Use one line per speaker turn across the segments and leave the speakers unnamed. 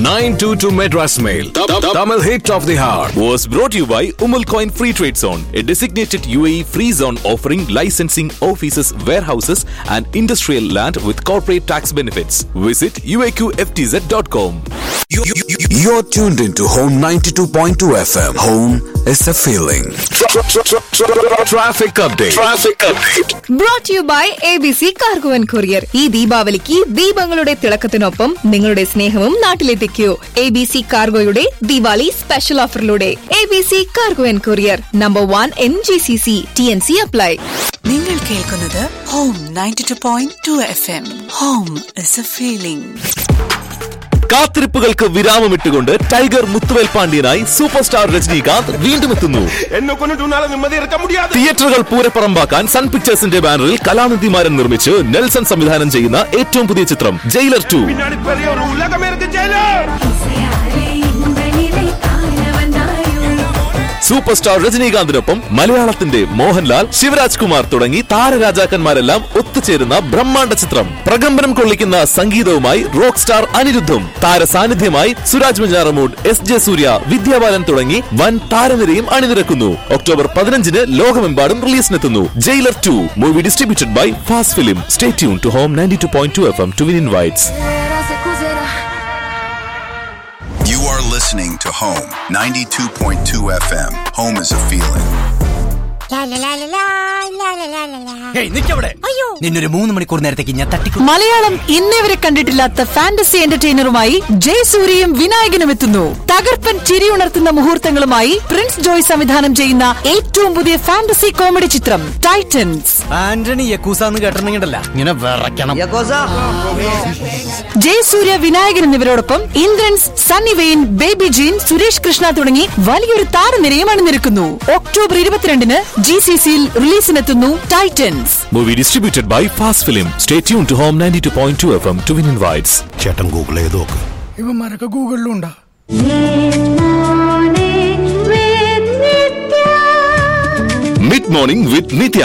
922 Madras Mail. Tamil hit of the hour.
was brought to you by Umal Coin Free Trade Zone, a designated UAE free zone offering licensing offices, warehouses, and industrial land with corporate tax benefits. Visit uaqftz.com.
You're tuned into Home 92.2 FM. Home is a feeling. Traffic update. Traffic update.
Brought you by A B C cargo and courier ഈ ദീപാവലിക്ക് ദീപങ്ങളുടെ തിളക്കത്തിനൊപ്പം നിങ്ങളുടെ സ്നേഹവും നാട്ടിലെത്തിക്കൂ A B C കാർഗോയുടെ Diwali special ഓഫറിലൂടെ A B C cargo and courier number one N G C C T N C apply
നിങ്ങൾ കേൾക്കുന്നത് home ninety two point two F M home is a feeling
കാത്തിരിപ്പുകൾക്ക് വിരാമമിട്ടുകൊണ്ട് tiger Muthuvel പാണ്ഡ്യനായി superstar Rajinikanth വീണ്ടും എത്തുന്നു
என்ன கொண்டுட்டு உன்னால நிம்மதி இருக்க முடியாது
തിയേറ്ററുകൾ പൂരപ്പറമ്പാക്കാൻ സൺ പിക്ചേഴ്സിന്റെ ബാനറിൽ കലാനിധിമാരൻ നിർമ്മിച്ച് നെൽസൺ സംവിധാനം ചെയ്യുന്ന ഏറ്റവും പുതിയ ചിത്രം ജയിലർ ടു
பின்னாடி பெரிய ஒரு உலகம் இருக்கு ஜெயிலர்
സൂപ്പർ സ്റ്റാർ രജനീകാന്തിനൊപ്പം മലയാളത്തിന്റെ മോഹൻലാൽ ശിവരാജ് കുമാർ തുടങ്ങി താരരാജാക്കന്മാരെല്ലാം ഒത്തുചേരുന്ന ബ്രഹ്മാണ്ഡ ചിത്രം പ്രകമ്പനം കൊള്ളിക്കുന്ന സംഗീതവുമായി റോക്ക് സ്റ്റാർ അനിരുദ്ധും താര സാന്നിധ്യമായി സുരാജ് മഞ്ചാറമൂഡ് എസ് ജെ സൂര്യ വിദ്യാബാലൻ തുടങ്ങി വൻ താരനിരയും അണിനിരക്കുന്നു ഒക്ടോബർ പതിനഞ്ചിന് ലോകമെമ്പാടും റിലീസിനെത്തുന്നു Jailer two movie distributed by fast film stay tune to home ninety two point two F M to win invites
You are listening to Home 92.2 FM. Home is a feeling.
നിന്നൊരു മൂന്ന് മണിക്കൂർ നേരത്തേക്ക് ഞാൻ തട്ടിക്കും
മലയാളം ഇന്നേ വരെ കണ്ടിട്ടില്ലാത്ത ഫാന്റസി എന്റർടൈനറുമായി ജയസൂര്യയും വിനായകനും എത്തുന്നു തകർപ്പൻ ചിരിയുണർത്തുന്ന മുഹൂർത്തങ്ങളുമായി പ്രിൻസ് ജോയ് സംവിധാനം ചെയ്യുന്ന ഏറ്റവും പുതിയ ഫാന്റസി കോമഡി ചിത്രം ടൈറ്റൻസ്
ആന്റണി യക്കൂസാന്ന് കേട്ടിട്ടുണ്ടെങ്കിലല്ല ഇങ്ങനെ വിറയ്ക്കണം
ജയസൂര്യ വിനായകൻ എന്നിവരോടൊപ്പം ഇന്ദ്രൻസ് സണ്ണി വെയിൻ ബേബി ജീൻ സുരേഷ് കൃഷ്ണ തുടങ്ങി വലിയൊരു താരനിരയും അണിനിരക്കുന്നു ഒക്ടോബർ ഇരുപത്തിരണ്ടിന് ജി സി സിയിൽ റിലീസിനെത്തുന്നു Titans
movie distributed by fast film stay tune to home ninety two point two F M to win invites
ചേട്ടൻ ഗൂഗിൾ ചെയ്ത് നോക്ക്
ഇവന്മാരൊക്കെ ഗൂഗിളിലുണ്ടാ
mid morning with Nithya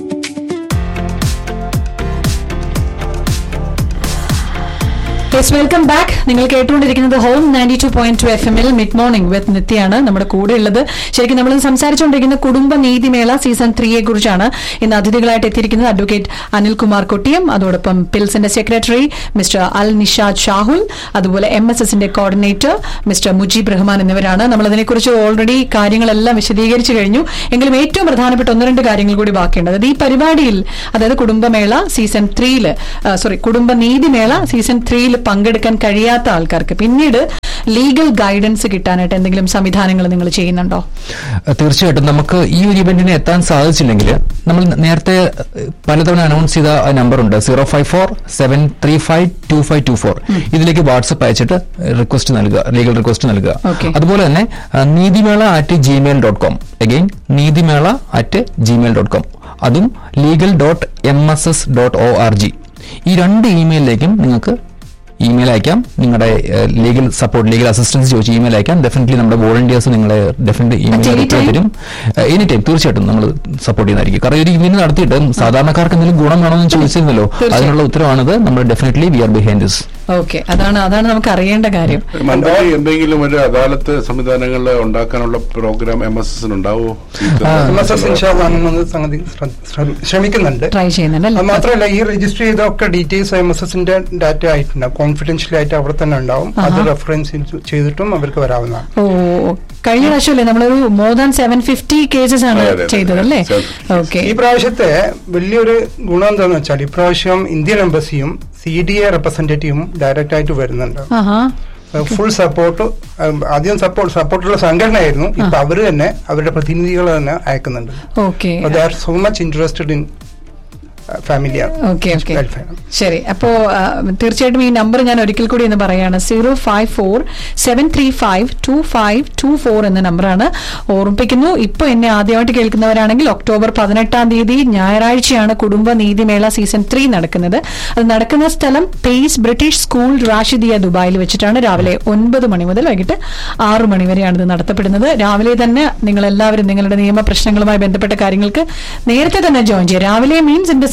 yes welcome back നിങ്ങൾ കേട്ടുകൊണ്ടിരിക്കുന്നത് home ninety two point two F എമ്മിൽ mid morning with നിത്യാണ് നമ്മുടെ കൂടെ ഉള്ളത് ശരിക്കും നമ്മൾ സംസാരിച്ചുകൊണ്ടിരിക്കുന്ന കുടുംബ നീതിമേള സീസൺ ത്രീയെ കുറിച്ചാണ് ഇന്ന് അതിഥികളായിട്ട് എത്തിയിരിക്കുന്നത് അഡ്വക്കേറ്റ് അനിൽകുമാർ കൊട്ടിയം അതോടൊപ്പം പിൽസിന്റെ സെക്രട്ടറി മിസ്റ്റർ അൽ നിഷാദ് ഷാഹുൽ അതുപോലെ എം എസ് എസിന്റെ കോർഡിനേറ്റർ മിസ്റ്റർ മുജീബ് റഹ്മാൻ എന്നിവരാണ് നമ്മൾ അതിനെക്കുറിച്ച് ഓൾറെഡി കാര്യങ്ങളെല്ലാം വിശദീകരിച്ചു കഴിഞ്ഞു എങ്കിലും ഏറ്റവും പ്രധാനപ്പെട്ട ഒന്ന് രണ്ട് കാര്യങ്ങൾ കൂടി ബാക്കിയുണ്ട് അതായത് ഈ പരിപാടിയിൽ അതായത് കുടുംബമേള സീസൺ ത്രീയില് സോറി കുടുംബ നീതിമേള സീസൺ ത്രീയിൽ പങ്കെടുക്കാൻ കഴിയാത്ത ആൾക്കാർക്ക് പിന്നീട് ലീഗൽ ഗൈഡൻസ് കിട്ടാനായിട്ട് എന്തെങ്കിലും സംവിധാനങ്ങൾ നിങ്ങൾ ചെയ്യുന്നുണ്ടോ
തീർച്ചയായിട്ടും നമുക്ക് ഈ ഒരു ഇവന്റിന് എത്താൻ സാധിച്ചില്ലെങ്കിൽ നമ്മൾ നേരത്തെ പലതവണ അനൗൺസ് ചെയ്ത നമ്പർ ഉണ്ട് zero five four seven three five two five two four ഇതിലേക്ക് വാട്സപ്പ് അയച്ചിട്ട് റിക്വസ്റ്റ് നൽകുക ലീഗൽ റിക്വസ്റ്റ് നൽകുക
Okay.
അതുപോലെ തന്നെ ആ, Neethimela at Gmail dot com again Neethimela at Gmail dot com അതും legal dot M S S dot O R G ഈ രണ്ട് ഇമെയിലിലേക്കും നിങ്ങൾക്ക് ഇമെയിൽ അയക്കാം നിങ്ങളുടെ ലീഗൽ സപ്പോർട്ട് ലീഗൽ അസിസ്റ്റൻസ് ചോദിച്ച് ഇമെയിൽ അയക്കാം ഡെഫിനറ്റ്ലി നമ്മുടെ വോളണ്ടിയേഴ്സ് നിങ്ങളെ definitely email
At any
reply
time?
തരും എനി ടൈം തീർച്ചയായിട്ടും നമ്മൾ സപ്പോർട്ട് ചെയ്യുന്നതായിരിക്കും കാരണം ഒരു ഇവന്റ് നടത്തിയിട്ട് സാധാരണക്കാർക്ക് എന്തെങ്കിലും ഗുണം വേണമെന്ന് ചോദിച്ചിരുന്നല്ലോ
തീർച്ചയായും.
അതിനുള്ള ഉത്തരവാണിത് നമ്മൾ definitely we are behind this
okay അതാണ് അതാണ് നമുക്ക് അറിയേണ്ട കാര്യം
മന്ത്രി എന്തെങ്കിലും ഒരു അദാലത്ത് സംവിധാനങ്ങൾ ഉണ്ടാക്കാനുള്ള പ്രോഗ്രാം എം എസ് എസിന് ഉണ്ടാവോ
എം എസ് എസ് ഇൻഷാല്ലാണെന്നത് സംഗതി ശ്ര- ശ്ര- ശ്രമിക്കുന്നുണ്ട്
ട്രൈ ചെയ്യുന്നുണ്ട്
അത്
അല്ലേ
മാത്രമല്ല ഈ രജിസ്റ്റർ ചെയ്തൊക്കെ ഡീറ്റെയിൽസ് എം എസ് എസിന്റെ ഡാറ്റ ആയിട്ടുണ്ടാവും കോൺഫിഡൻഷ്യൽ ആയിട്ട് അവിടെ തന്നെ ഉണ്ടാവും അത്
ആഹാ.
റെഫറൻസ് ചെയ്തിട്ടും അവർക്ക് വരാവുന്നതാണ്
ഓ കഴിഞ്ഞ പ്രാവശ്യമല്ലേ നമ്മളൊരു more than seven fifty cases ആണ്
അതെ, അതെ, അതെ.
ചെയ്തത് അല്ലേ
750.
ഓക്കെ
ഈ പ്രാവശ്യത്തെ വലിയൊരു ഗുണം എന്താന്ന് വെച്ചാൽ ഇപ്രാവശ്യം ഇന്ത്യൻ എംബസിയും സി ഡി എ റെപ്രസെന്റേറ്റീവും ഡയറക്റ്റ് ആയിട്ട് വരുന്നുണ്ട്
ആഹാ
ഫുൾ സപ്പോർട്ട് ആദ്യം സപ്പോർട്ട് സപ്പോർട്ടുള്ള സംഘടനയായിരുന്നു ഇപ്പൊ അവര് തന്നെ അവരുടെ പ്രതിനിധികളെ തന്നെ അയക്കുന്നുണ്ട്
okay
they are so much interested in ഫാമിലിയാണ്
ഓക്കെ ഓക്കെ ശരി അപ്പോ ആ, തീർച്ചയായിട്ടും ഈ നമ്പർ ഞാൻ ഒരിക്കൽ കൂടി എന്ന് പറയാണ് zero five four seven three five two five two four എന്ന നമ്പറാണ് ഓർമ്മിപ്പിക്കുന്നു ഇപ്പൊ എന്നെ ആദ്യമായിട്ട് കേൾക്കുന്നവരാണെങ്കിൽ ഒക്ടോബർ പതിനെട്ടാം തീയതി ഞായറാഴ്ചയാണ് കുടുംബ നീതിമേള സീസൺ ത്രീ നടക്കുന്നത് അത് നടക്കുന്ന സ്ഥലം പേസ് ബ്രിട്ടീഷ് സ്കൂൾ റാഷിദിയ ദുബായിൽ വെച്ചിട്ടാണ് രാവിലെ ഒൻപത് മണി മുതൽ വൈകിട്ട് ആറു മണി വരെയാണ് ഇത് നടത്തപ്പെടുന്നത് രാവിലെ തന്നെ നിങ്ങൾ എല്ലാവരും നിങ്ങളുടെ നിയമ പ്രശ്നങ്ങളുമായി ബന്ധപ്പെട്ട കാര്യങ്ങൾക്ക് നേരത്തെ തന്നെ ജോയിൻ ചെയ്യുക രാവിലെ means in the sense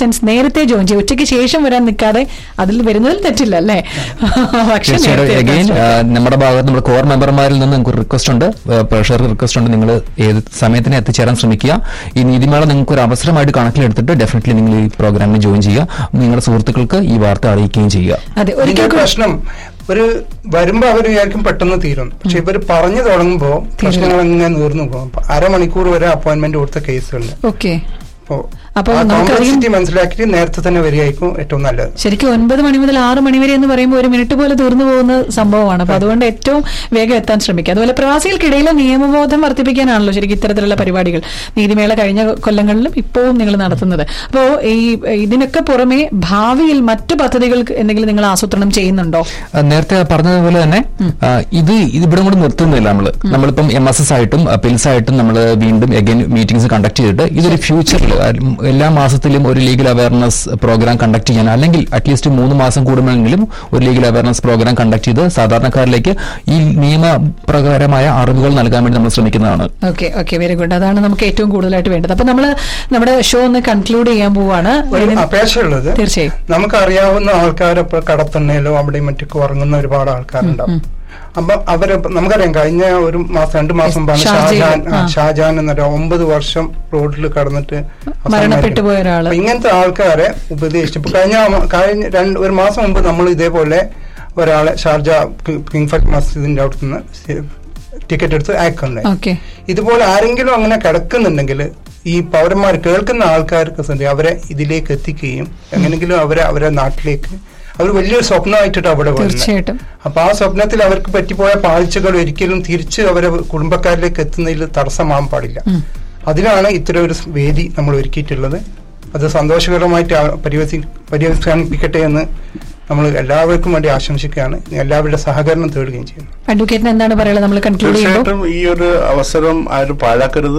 sense നേരത്തെ ജോയിൻ ചെയ്യും ഉച്ചയ്ക്ക് ശേഷം വരാൻ നിൽക്കാതെ അതിൽ വരുന്നതിൽ തെറ്റില്ല അല്ലേ പക്ഷേ
തീർച്ചയായിട്ടും
നേരത്തെ
അഗെയിൻ
എത്താൻ ശ്രമിക്കുക.
നമ്മുടെ ഭാഗത്ത് നമ്മുടെ കോർ മെമ്പർമാരിൽ നിന്ന് നിങ്ങൾക്ക് റിക്വസ്റ്റ് ഉണ്ട് പ്രഷർ റിക്വസ്റ്റ് ഉണ്ട് നിങ്ങൾ ഏത് സമയത്തിന് എത്തിച്ചേരാൻ ശ്രമിക്കുക ഈ നീതിമേള നിങ്ങൾക്ക് ഒരു അവസരമായിട്ട് കണക്കിലെടുത്തിട്ട് ഡെഫിനറ്റ്ലി നിങ്ങൾ ഈ പ്രോഗ്രാമിൽ ജോയിൻ ചെയ്യുക നിങ്ങളുടെ സുഹൃത്തുക്കൾക്ക് ഈ വാർത്ത അറിയിക്കുകയും ചെയ്യുക
അതെ
ഇതിന്റെ
ഒരിക്കൽ കൂടി-
പ്രശ്നം ഒരു വരുമ്പോ അവർ വിചാരിക്കും പെട്ടെന്ന് തീരും പക്ഷെ ഇവർ പറഞ്ഞു തുടങ്ങുമ്പോ പ്രശ്നങ്ങൾ ഇങ്ങനെ നീർന്നു പോകും അപ്പൊ അരമണിക്കൂർ വരെ അപ്പോയിന്റ്മെന്റ് കൊടുത്ത കേസുകളുണ്ട്
ഓക്കെ
അപ്പോ
അപ്പൊ
ആ
നമുക്കറിയാം-
കോംപ്ലക്സിറ്റി മനസ്സിലാക്കിയിട്ട് നേരത്തെ തന്നെ വരികയായിരിക്കും ഏറ്റവും നല്ലത്
ശരിക്കും ഒൻപത് മണി മുതൽ ആറ് മണി വരെ എന്ന് പറയുമ്പോൾ ഒരു മിനിറ്റ് പോലെ തീർന്നു പോകുന്ന സംഭവമാണ് അപ്പൊ അതുകൊണ്ട് ഏറ്റവും വേഗം എത്താൻ ശ്രമിക്കുക അതുപോലെ പ്രവാസികൾക്കിടയിലെ നിയമബോധം വർദ്ധിപ്പിക്കാനാണല്ലോ ശരിക്കും ഇത്തരത്തിലുള്ള പരിപാടികൾ നീതിമേള കഴിഞ്ഞ കൊല്ലങ്ങളിലും ഇപ്പോഴും നിങ്ങൾ നടത്തുന്നത് അപ്പോ ഈ ഇതിനൊക്കെ പുറമെ ഭാവിയിൽ മറ്റു പദ്ധതികൾക്ക് എന്തെങ്കിലും നിങ്ങൾ ആസൂത്രണം ചെയ്യുന്നുണ്ടോ
ആ, നേരത്തെ പറഞ്ഞതുപോലെ തന്നെ ആ, ഇത് ഇത് ഇവിടെ കൂടെ നിർത്തുന്നില്ല നമ്മൾ നമ്മളിപ്പം എം എസ് എസ് ആയിട്ടും പിൽസ് ആയിട്ടും നമ്മൾ വീണ്ടും എഗൈൻ മീറ്റിംഗ്സ് കണ്ടക്ട് ചെയ്തിട്ട് ഇതൊരു ഫ്യൂച്ചറിൽ എല്ലാ മാസത്തിലും ഒരു ലീഗൽ അവയർനെസ് പ്രോഗ്രാം കണ്ടക്ട് ചെയ്യാൻ അല്ലെങ്കിൽ അറ്റ്ലീസ്റ്റ് മൂന്ന് മാസം കൂടുമ്പോഴെങ്കിലും ഒരു ലീഗൽ അവയർനെസ് പ്രോഗ്രാം കണ്ടക്ട് ചെയ്ത് സാധാരണക്കാരിലേക്ക് ഈ നിയമപ്രകാരമായ അറിവുകൾ നൽകാൻ വേണ്ടി നമ്മൾ ശ്രമിക്കുന്നതാണ്
ഓക്കെ ഓക്കെ വെരി ഗുഡ് അതാണ് നമുക്ക് ഏറ്റവും കൂടുതലായിട്ട് വേണ്ടത് അപ്പൊ നമ്മൾ നമ്മുടെ ഷോ ഒന്ന് കൺക്ലൂഡ് ചെയ്യാൻ പോവാണ്
ഒരു
ഇതിന്
അപേക്ഷയുള്ളത്
തീർച്ചയായും
നമുക്കറിയാവുന്ന ആൾക്കാർ ഇപ്പൊ കടത്തണ്ണയിലോ അവിടെയും മറ്റൊക്കെ ഉറങ്ങുന്ന ഒരുപാട് ആൾക്കാരുണ്ടാവും അപ്പൊ അവര് നമുക്കറിയാം കഴിഞ്ഞ ഒരു മാസം രണ്ടു മാസം മുമ്പാണ്
ഷാർജയിൽ,
ഷാജാൻ ആ,
ആ.
ഷാജാൻ എന്നൊരു ഒമ്പത് വർഷം റോഡിൽ കടന്നിട്ട് അവസാനം
മരണപ്പെട്ടു
മരിക്കുന്നത്.
പോയ ഒരാള്.
അപ്പൊ ഇങ്ങനത്തെ ആൾക്കാരെ ഉപദേശിച്ചു ഇപ്പൊ കഴിഞ്ഞ കഴിഞ്ഞ രണ്ട് ഒരു മാസം മുമ്പ് നമ്മൾ ഇതേപോലെ ഒരാളെ ഷാർജ കിങ് ഫഹദ് മസ്ജിദിന്റെ അവിടുന്ന് ടിക്കറ്റ് എടുത്ത് അയക്കുണ്ടായി
ഓക്കെ
ഇതുപോലെ ആരെങ്കിലും അങ്ങനെ കിടക്കുന്നുണ്ടെങ്കിൽ ഈ പൗരന്മാർ കേൾക്കുന്ന ആൾക്കാർക്ക് ശ്രദ്ധ അവരെ ഇതിലേക്ക് എത്തിക്കുകയും എങ്ങനെങ്കിലും അവരെ അവരെ നാട്ടിലേക്ക് അവർ വലിയൊരു സ്വപ്നമായിട്ടാണ് അവിടെ വരുന്നത്
തീർച്ചയായിട്ടും
അപ്പൊ ആ സ്വപ്നത്തിൽ അവർക്ക് പറ്റിപ്പോയ പാഴ്ചകൾ ഒരിക്കലും തിരിച്ച് അവരെ കുടുംബക്കാരിലേക്ക് എത്തുന്നതിൽ തടസ്സമാകാൻ പാടില്ല അതിനാണ് ഇത്തരം ഒരു വേദി നമ്മൾ ഒരുക്കിയിട്ടുള്ളത് അത് സന്തോഷകരമായിട്ട് ആ പരിവസി പര്യവസാനിപ്പിക്കട്ടെ എന്ന് നമ്മൾ എല്ലാവർക്കും വേണ്ടി ആശംസിക്കുകയാണ് എല്ലാവരുടെ സഹകരണം തേടുകയും ചെയ്യുന്നു
അഡ്വക്കേറ്റിന് എന്താണ് പറയുള്ളത് നമ്മൾ കൺക്ലൂഡ് ചെയ്യുമ്പോൾ
തീർച്ചയായിട്ടും ഈ ഒരു അവസരം ആരും പാഴാക്കരുത്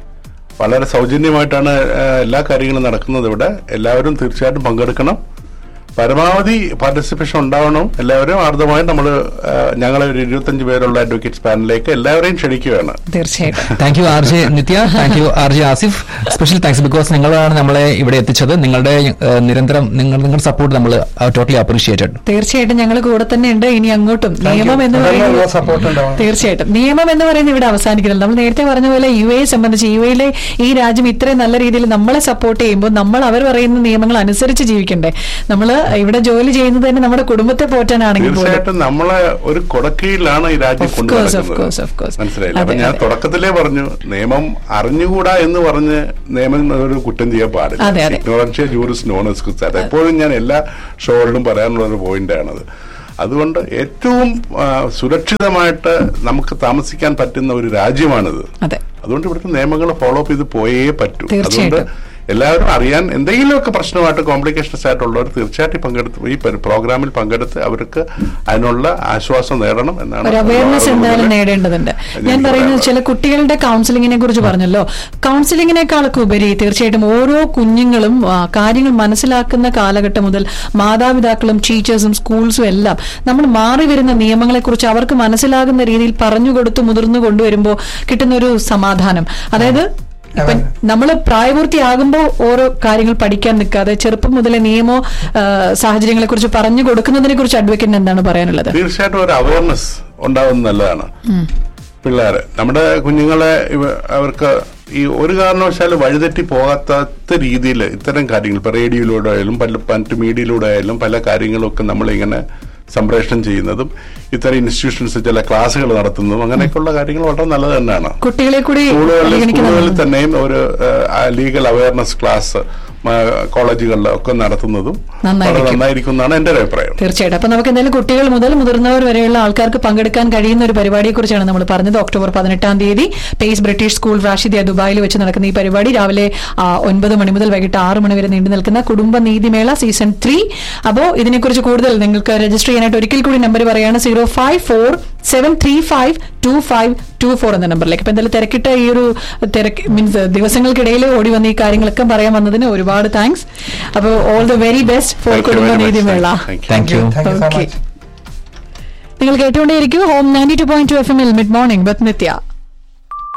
വളരെ സൗജന്യമായിട്ടാണ് ആ, എല്ലാ കാര്യങ്ങളും നടക്കുന്നത് ഇവിടെ എല്ലാവരും തീർച്ചയായിട്ടും പങ്കെടുക്കണം പരമാവധി പാർട്ടിസിപ്പേഷൻ ഉണ്ടാവണം എല്ലാവരും ആർദ്രമായി നമ്മൾ ഞങ്ങളെ ഒരു ഇരുപത്തഞ്ച് പേരുള്ള അഡ്വക്കേറ്റ്സ് പാനലിലേക്ക് എല്ലാവരെയും ക്ഷണിക്കുകയാണ്
തീർച്ചയായിട്ടും
thank you R J Nithya thank you R J Asif special thanks because നിങ്ങളാണ് നമ്മളെ ഇവിടെ എത്തിച്ചത് നിങ്ങളുടെ ഏഹ്, നിരന്തരം നിങ്ങൾ നിങ്ങളുടെ സപ്പോർട്ട് നമ്മൾ ടോട്ടലി അപ്രീഷിയേറ്റഡ്
തീർച്ചയായിട്ടും ഞങ്ങൾ കൂടെ തന്നെ ഉണ്ട് ഇനി അങ്ങോട്ടും നിയമം എന്ന് പറയുന്നത്
സപ്പോർട്ട് ഉണ്ടാവണം
തീർച്ചയായിട്ടും നിയമം എന്ന് പറയുന്നത് ഇവിടെ അവസാനിക്കുന്നില്ല നമ്മൾ നേരത്തെ പറഞ്ഞ പോലെ യു എയെ സംബന്ധിച്ച് യു എയിലെ ഈ രാജ്യം ഇത്രയും നല്ല രീതിയിൽ നമ്മളെ സപ്പോർട്ട് ചെയ്യുമ്പോൾ നമ്മൾ അവർ പറയുന്ന നിയമങ്ങൾ അനുസരിച്ച് ജീവിക്കണ്ടേ നമ്മൾ ഇവിടെ ജോലി ചെയ്യുന്നത് തന്നെ നമ്മുടെ കുടുംബത്തെ പോറ്റാനാണെങ്കിൽ പോലും
തീർച്ചയായിട്ടും നമ്മളെ ഒരു കൊടക്കീഴിലാണ് ഈ രാജ്യം
Of
കൊണ്ടു
course, of
നടക്കുന്നത്
course, of course.
മനസ്സിലായില്ല
അതെ,
അപ്പൊ ഞാൻ
അതെ.
തുടക്കത്തിലേ പറഞ്ഞു നിയമം അറിഞ്ഞുകൂടാ എന്ന് പറഞ്ഞ് നിയമം ഒരു കുറ്റം ചെയ്യാൻ
അതെ,
പാടില്ല
അതെ.
ഇഗ്നോറൻഷ്യ ജൂറിസ് നോണസ് അത് എപ്പോഴും ഞാൻ എല്ലാ ഷോകളിലും പറയാനുള്ള ഒരു പോയിന്റാണത് അതുകൊണ്ട് ഏറ്റവും ആ, സുരക്ഷിതമായിട്ട് നമുക്ക് താമസിക്കാൻ പറ്റുന്ന ഒരു രാജ്യമാണിത്
അതെ
അതുകൊണ്ട് ഇവിടുത്തെ നിയമങ്ങൾ ഫോളോ അപ്പ് ചെയ്ത് പോയേ പറ്റൂ
തീർച്ചയായിട്ടും.
അതുകൊണ്ട് എല്ലാവരും അറിയാൻ എന്തെങ്കിലുമൊക്കെ പ്രശ്നമായിട്ട് കോംപ്ലിക്കേഷൻസ് ആയിട്ടുള്ളവർ തീർച്ചയായിട്ടും പങ്കെടുത്ത് ഈ പരി- പ്രോഗ്രാമിൽ പങ്കെടുത്ത് അവർക്ക് അതിനുള്ള ആശ്വാസം നേടണം എന്നാണ്
ഒരു അവയർനെസ് എന്തായാലും
അതുപോലെ
നേടേണ്ടതുണ്ട് ഞാൻ
എനിക്ക്
പറയുന്നത്
പറയാനുള്ളത്.
ചില കുട്ടികളുടെ കൗൺസിലിങ്ങിനെ കുറിച്ച് പറഞ്ഞല്ലോ കൗൺസിലിങ്ങിനേക്കാളൊക്കെ ഉപരി തീർച്ചയായിട്ടും ഓരോ കുഞ്ഞുങ്ങളും ആ, കാര്യങ്ങൾ മനസ്സിലാക്കുന്ന കാലഘട്ടം മുതൽ മാതാപിതാക്കളും ടീച്ചേഴ്സും സ്കൂൾസും എല്ലാം നമ്മൾ മാറി വരുന്ന നിയമങ്ങളെ കുറിച്ച് അവർക്ക് മനസ്സിലാകുന്ന രീതിയിൽ പറഞ്ഞു കൊടുത്ത് മുതിർന്നു കൊണ്ടുവരുമ്പോൾ കിട്ടുന്ന ഒരു സമാധാനം അതായത് ഇപ്പൊ നമ്മൾ പ്രായപൂർത്തിയാകുമ്പോൾ ഓരോ കാര്യങ്ങൾ പഠിക്കാൻ നിൽക്കാതെ ചെറുപ്പം മുതലേ നിയമോ സാഹചര്യങ്ങളെ കുറിച്ച് പറഞ്ഞു കൊടുക്കുന്നതിനെ കുറിച്ച് അഡ്വക്കേറ്റിന് എന്താണ് പറയാനുള്ളത്
തീർച്ചയായിട്ടും ഒരു അവയർനെസ് ഉണ്ടാവുന്നത് നല്ലതാണ് പിള്ളേര് നമ്മുടെ കുഞ്ഞുങ്ങളെ ഇവ- അവർക്ക് ഈ ഒരു കാരണവശാലും വഴിതെറ്റി പോകാത്ത രീതിയിൽ ഇത്തരം കാര്യങ്ങൾ ഇപ്പൊ റേഡിയോയിലൂടെ ആയാലും പല മറ്റ് മീഡിയയിലൂടെ ആയാലും പല കാര്യങ്ങളൊക്കെ നമ്മളിങ്ങനെ സംപ്രേഷണം ചെയ്യുന്നതും ഇത്തരം ഇൻസ്റ്റിറ്റ്യൂഷൻസ് ചില ക്ലാസ്സുകൾ നടത്തുന്നതും അങ്ങനെയൊക്കെയുള്ള കാര്യങ്ങൾ വളരെ നല്ലത് തന്നെയാണ്
കുട്ടികളെ കൂടി
സ്കൂളുകളിൽ
പരിഗണിക്കുന്നത്
സ്കൂളുകളിൽ തന്നെയും ഒരു ലീഗൽ അവയർനെസ് ക്ലാസ് കോളേജുകളിൽ ഒക്കെ നടത്തുന്നതും വളരെ
നന്നായിരിക്കും.
നന്നായിരിക്കും എന്നാണ് എന്റെ ഒരു അഭിപ്രായം
തീർച്ചയായിട്ടും അപ്പൊ നമുക്ക് എന്തായാലും കുട്ടികൾ മുതൽ മുതിർന്നവർ വരെയുള്ള ആൾക്കാർക്ക് പങ്കെടുക്കാൻ കഴിയുന്ന ഒരു പരിപാടിയെ കുറിച്ചാണ് നമ്മൾ പറഞ്ഞത് ഒക്ടോബർ പതിനെട്ടാം തീയതി പേസ് ബ്രിട്ടീഷ് സ്കൂൾ റാഷിദിയ ദുബായിൽ വെച്ച് നടക്കുന്ന ഈ പരിപാടി രാവിലെ ആ, ഒൻപത് മണി മുതൽ വൈകിട്ട് ആറ് മണി വരെ നീണ്ടു നിൽക്കുന്ന കുടുംബ നീതിമേള സീസൺ ത്രീ അപ്പോൾ ഇതിനെക്കുറിച്ച് കൂടുതൽ നിങ്ങൾക്ക് രജിസ്റ്റർ ചെയ്യാനായിട്ട് ഒരിക്കൽ കൂടി നമ്പർ പറയാണ് zero five four seven three five two five two four എന്ന നമ്പറിലേക്ക് ഇപ്പൊ എന്തായാലും തിരക്കിട്ട ഈ ഒരു തിരക്ക് മീൻസ് ദിവസങ്ങൾക്കിടയിൽ ഓടി വന്ന ഈ കാര്യങ്ങളൊക്കെ പറയാൻ വന്നതിന് ഒരുപാട് താങ്ക്സ് അപ്പോൾ all the very best for
Thank you
കുടുംബ
very much.
Neethimela
Thank you.
Thank you
thank you so
Okay.
Much
നിങ്ങൾ കേട്ടുകൊണ്ടേയിരിക്കും home ninety two point two F M mid morning with Nithya